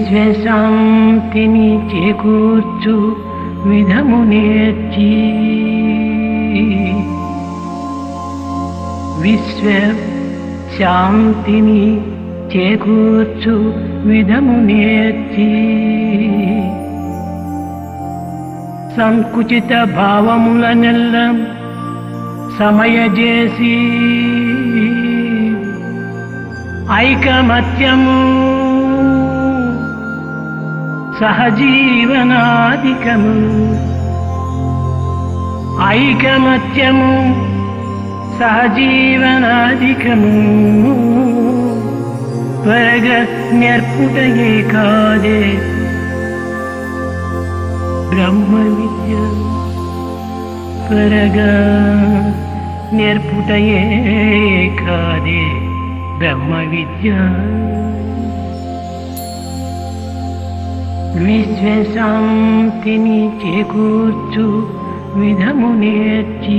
విశ్వశాంతిని చేకూర్చు విధము నేర్చి విశ్వ శాంతిని చేకూర్చు విధము నేర్చి సంకుచిత భావములనెల్ల సమయజేసి ఐకమత్యము సహజీవనాధికము ఐకమత్యము సహజీవనాధికము త్వరగ నేర్పుటయే కాదే బ్రహ్మ విద్య త్వరగా నేర్పుటయే కాదే బ్రహ్మ విద్య విశ్వశాంతిని చేకూర్చు విధము నేర్చి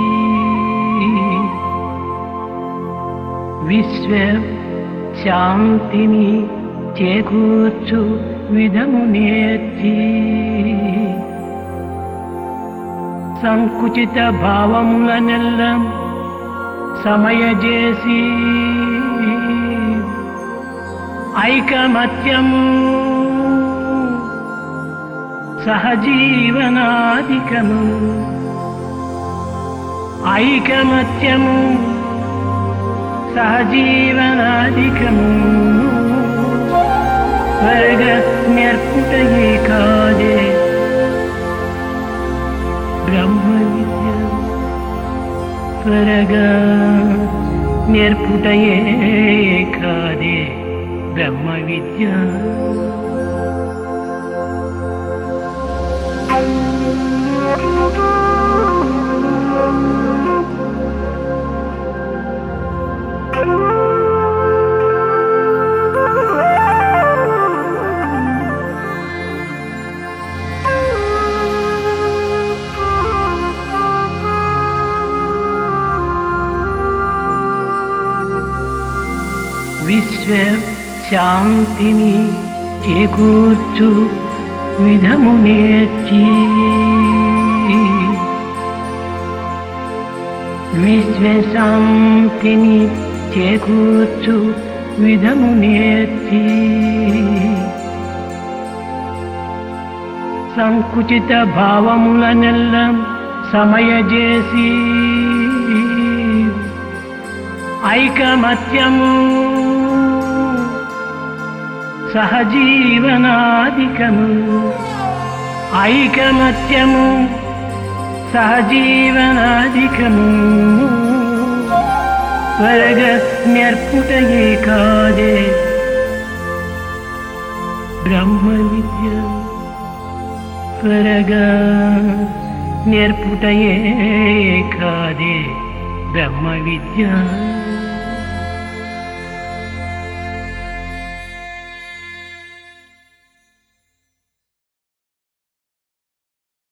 విశ్వ శాంతిని చేకూర్చు విధము నేర్చి సంకుచిత భావములనెల్ల సమయజేసి ఐకమత్యము సహజీవనాధికము ఐకమత్యము సహజీవనాధికము వర్గ నేర్పుటయే కాదే బ్రహ్మ విద్య త్వరగా నేర్పుటయే కాదే బ్రహ్మ విద్య విశ్వ శాంతిని చేకూర్చు విధము నేర్చి విశ్వ శాంతిని చేకూర్చు విధము నేర్చి సంకుచిత భావములనెల్ల సమయజేసి ఐకమత్యము సహజీవనాధికము ఐకమత్యము సహజీవనాధికము త్వరగ నేర్పుటయే కాదే బ్రహ్మ విద్య త్వరగా నేర్పుటయే కాదే బ్రహ్మ విద్య